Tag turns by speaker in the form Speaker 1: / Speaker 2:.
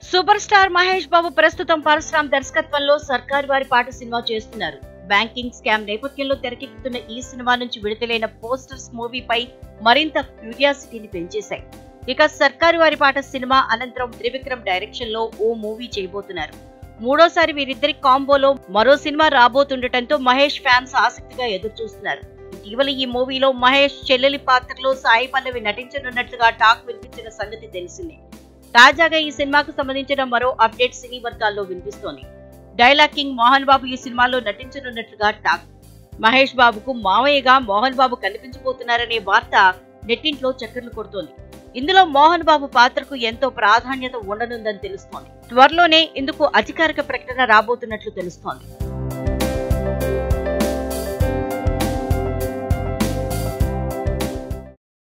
Speaker 1: super star Mahesh బాబు ప్రస్తుతం పరశురామ్ దర్శకత్వంలో సర్కారు వారి పాట సినిమా చేస్తున్నారు బ్యాంకింగ్ స్కామ్ నేపథ్యంలో తెరకెక్కుతున్న ఈ సినిమా నుంచి విడుదలైన పోస్టర్స్ మూవీపై మరింత క్యూరియాసిటీని పెంచేశాయి ఇక సర్కారు వారి పాట సినిమా అనంతరం త్రివిక్రమ్ డైరెక్షన్ లో ఓ మూవీ చేయబోతున్నారు మూడోసారి వీరిద్దరి కాంబోలో మరో సినిమా రాబోతుండటంతో మహేష్ ఫ్యాన్స్ ఆసక్తిగా ఎదురు చూస్తున్నారు ఇటీవల ఈ మూవీలో మహేష్ చెల్లెలి పాత్రలో సాయి పల్లవి నటించనున్నట్లుగా టాక్ వినిపించిన సంగతి తెలిసిందే తాజాగా ఈ సినిమాకు సంబంధించిన మరో అప్డేట్ సినీ వర్గాల్లో వినిపిస్తోంది డైలాగ్ కింగ్ మోహన్ బాబు ఈ సినిమాలో నటించనున్నట్లుగా టాక్ మహేష్ బాబుకు మావయ్యగా మోహన్ బాబు కనిపించబోతున్నారనే వార్త నెట్టింట్లో చక్కర్లు కొడుతోంది ఇందులో మోహన్ బాబు పాత్రకు ఎంతో ప్రాధాన్యత ఉండనుందని తెలుస్తోంది త్వరలోనే ఇందుకు అధికారిక ప్రకటన రాబోతున్నట్లు తెలుస్తోంది